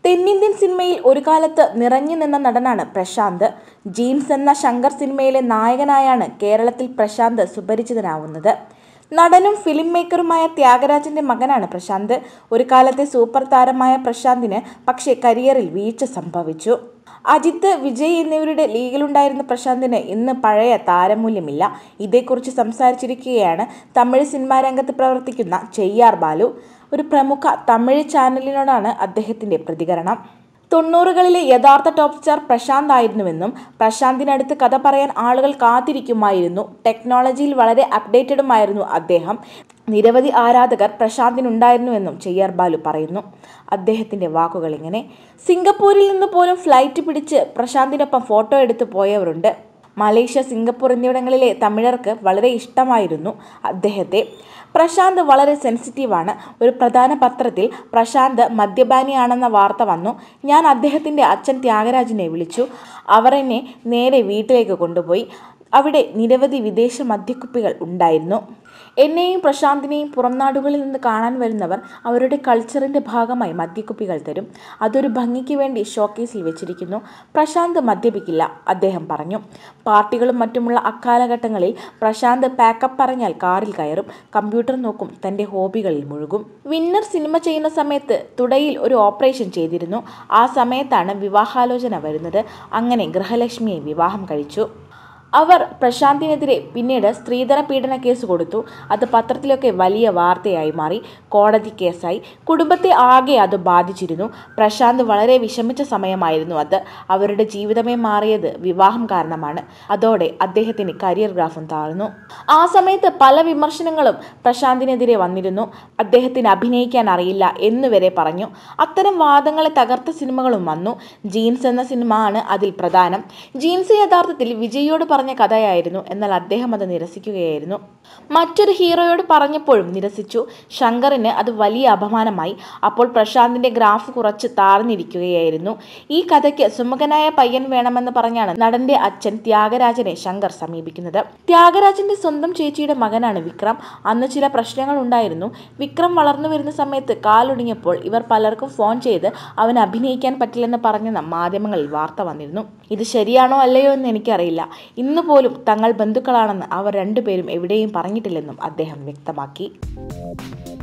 തെന്നിന്ത്യൻ സിനിമയിൽ ഒരു കാലത്ത് നിറഞ്ഞു നിന്ന നടനാണ് പ്രശാന്ത് ജീൻസ് എന്ന ശങ്കർ സിനിമയിലെ നായകനായാണ് കേരളത്തിൽ പ്രശാന്ത് സുപരിചിതനാവുന്നത് നടനും ഫിലിം മേക്കറുമായ ത്യാഗരാജന്റെ മകനാണ് പ്രശാന്ത് ഒരു കാലത്തെ സൂപ്പർ താരമായ പ്രശാന്തിന് പക്ഷേ കരിയറിൽ വീഴ്ച സംഭവിച്ചു അജിത്ത് വിജയ് എന്നിവരുടെ ലീഗിലുണ്ടായിരുന്ന പ്രശാന്തിന് ഇന്ന് പഴയ താരമൂല്യമില്ല ഇതേക്കുറിച്ച് സംസാരിച്ചിരിക്കുകയാണ് തമിഴ് സിനിമാ രംഗത്ത് പ്രവർത്തിക്കുന്ന ചെയ്യാർ ബാലു ഒരു പ്രമുഖ തമിഴ് ചാനലിനോടാണ് അദ്ദേഹത്തിന്റെ പ്രതികരണം തൊണ്ണൂറുകളിലെ യഥാർത്ഥ ടോപ്പ് സ്റ്റാർ പ്രശാന്ത് ആയിരുന്നുവെന്നും പ്രശാന്തിനടുത്ത് കഥ പറയാൻ ആളുകൾ കാത്തിരിക്കുമായിരുന്നു ടെക്നോളജിയിൽ വളരെ അപ്ഡേറ്റഡുമായിരുന്നു അദ്ദേഹം നിരവധി ആരാധകർ പ്രശാന്തിനുണ്ടായിരുന്നുവെന്നും ചെയ്യാർ ബാലു പറയുന്നു അദ്ദേഹത്തിന്റെ വാക്കുകൾ ഇങ്ങനെ സിംഗപ്പൂരിൽ നിന്ന് പോലും ഫ്ലൈറ്റ് പിടിച്ച് പ്രശാന്തിനൊപ്പം ഫോട്ടോ എടുത്തു പോയവരുണ്ട് മലേഷ്യ സിംഗപ്പൂർ എന്നിവിടങ്ങളിലെ തമിഴർക്ക് വളരെ ഇഷ്ടമായിരുന്നു അദ്ദേഹത്തെ പ്രശാന്ത് വളരെ സെൻസിറ്റീവാണ് ഒരു പ്രധാന പത്രത്തിൽ പ്രശാന്ത് മദ്യപാനിയാണെന്ന വാർത്ത വന്നു ഞാൻ അദ്ദേഹത്തിൻ്റെ അച്ഛൻ ത്യാഗരാജിനെ വിളിച്ചു അവർ എന്നെ നേരെ വീട്ടിലേക്ക് കൊണ്ടുപോയി അവിടെ നിരവധി വിദേശ മദ്യക്കുപ്പികൾ ഉണ്ടായിരുന്നു എന്നെയും പ്രശാന്തിനെയും പുറംനാടുകളിൽ നിന്ന് കാണാൻ വരുന്നവർ അവരുടെ കൾച്ചറിൻ്റെ ഭാഗമായി മദ്യക്കുപ്പികൾ തരും അതൊരു ഭംഗിക്ക് വേണ്ടി ഷോക്കേസിൽ വെച്ചിരിക്കുന്നു പ്രശാന്ത് മദ്യപിക്കില്ല അദ്ദേഹം പറഞ്ഞു പാർട്ടികളും മറ്റുമുള്ള അക്കാലഘട്ടങ്ങളിൽ പ്രശാന്ത് പാക്കപ്പ് പറഞ്ഞാൽ കാറിൽ കയറും കമ്പ്യൂട്ടർ നോക്കും തൻ്റെ ഹോബികളിൽ മുഴുകും വിന്നർ സിനിമ ചെയ്യുന്ന സമയത്ത് തുടയിൽ ഒരു ഓപ്പറേഷൻ ചെയ്തിരുന്നു ആ സമയത്താണ് വിവാഹാലോചന വരുന്നത് അങ്ങനെ ഗൃഹലക്ഷ്മിയെ വിവാഹം കഴിച്ചു അവർ പ്രശാന്തിനെതിരെ പിന്നീട് സ്ത്രീധന പീഡന കേസ് കൊടുത്തു അത് പത്രത്തിലൊക്കെ വലിയ വാർത്തയായി മാറി കോടതി കേസായി കുടുംബത്തെ ആകെ അത് ബാധിച്ചിരുന്നു പ്രശാന്ത് വളരെ വിഷമിച്ച സമയമായിരുന്നു അത് അവരുടെ ജീവിതമേ മാറിയത് വിവാഹം കാരണമാണ് അതോടെ അദ്ദേഹത്തിന് കരിയർ ഗ്രാഫും താഴ്ന്നു ആ സമയത്ത് പല വിമർശനങ്ങളും പ്രശാന്തിനെതിരെ വന്നിരുന്നു അദ്ദേഹത്തിന് അഭിനയിക്കാൻ അറിയില്ല എന്നുവരെ പറഞ്ഞു അത്തരം വാദങ്ങളെ തകർത്ത സിനിമകളും വന്നു ജീൻസ് എന്ന സിനിമ ആണ് അതിൽ പ്രധാനം ജീൻസ് യഥാർത്ഥത്തിൽ വിജയോട് പറഞ്ഞ കഥയായിരുന്നു എന്നാൽ അദ്ദേഹം അത് നിരസിക്കുകയായിരുന്നു മറ്റൊരു ഹീറോയോട് പറഞ്ഞപ്പോഴും നിരസിച്ചു ശങ്കറിന് അത് വലിയ അപമാനമായി അപ്പോൾ പ്രശാന്തിന്റെ ഗ്രാഫ് കുറച്ച് താഴ്ന്നിരിക്കുകയായിരുന്നു ഈ കഥയ്ക്ക് സുമുഖനായ പയ്യൻ വേണമെന്ന് പറഞ്ഞാണ് നടന്റെ അച്ഛൻ ത്യാഗരാജനെ ശങ്കർ സമീപിക്കുന്നത് ത്യാഗരാജന്റെ സ്വന്തം ചേച്ചിയുടെ മകനാണ് വിക്രം അന്ന് ചില പ്രശ്നങ്ങൾ ഉണ്ടായിരുന്നു വിക്രം വളർന്നു വരുന്ന സമയത്ത് കാലൊടിഞ്ഞപ്പോൾ ഇവർ പലർക്കും ഫോൺ ചെയ്ത് അവന് അഭിനയിക്കാൻ പറ്റില്ലെന്ന് പറഞ്ഞെന്ന മാധ്യമങ്ങളിൽ വാർത്ത വന്നിരുന്നു ഇത് ശരിയാണോ അല്ലയോ എന്ന് എനിക്കറിയില്ല ഇന്ന് പോലും തങ്ങൾ ബന്ധുക്കളാണെന്ന് അവർ രണ്ടുപേരും എവിടെയും പറഞ്ഞിട്ടില്ലെന്നും അദ്ദേഹം വ്യക്തമാക്കി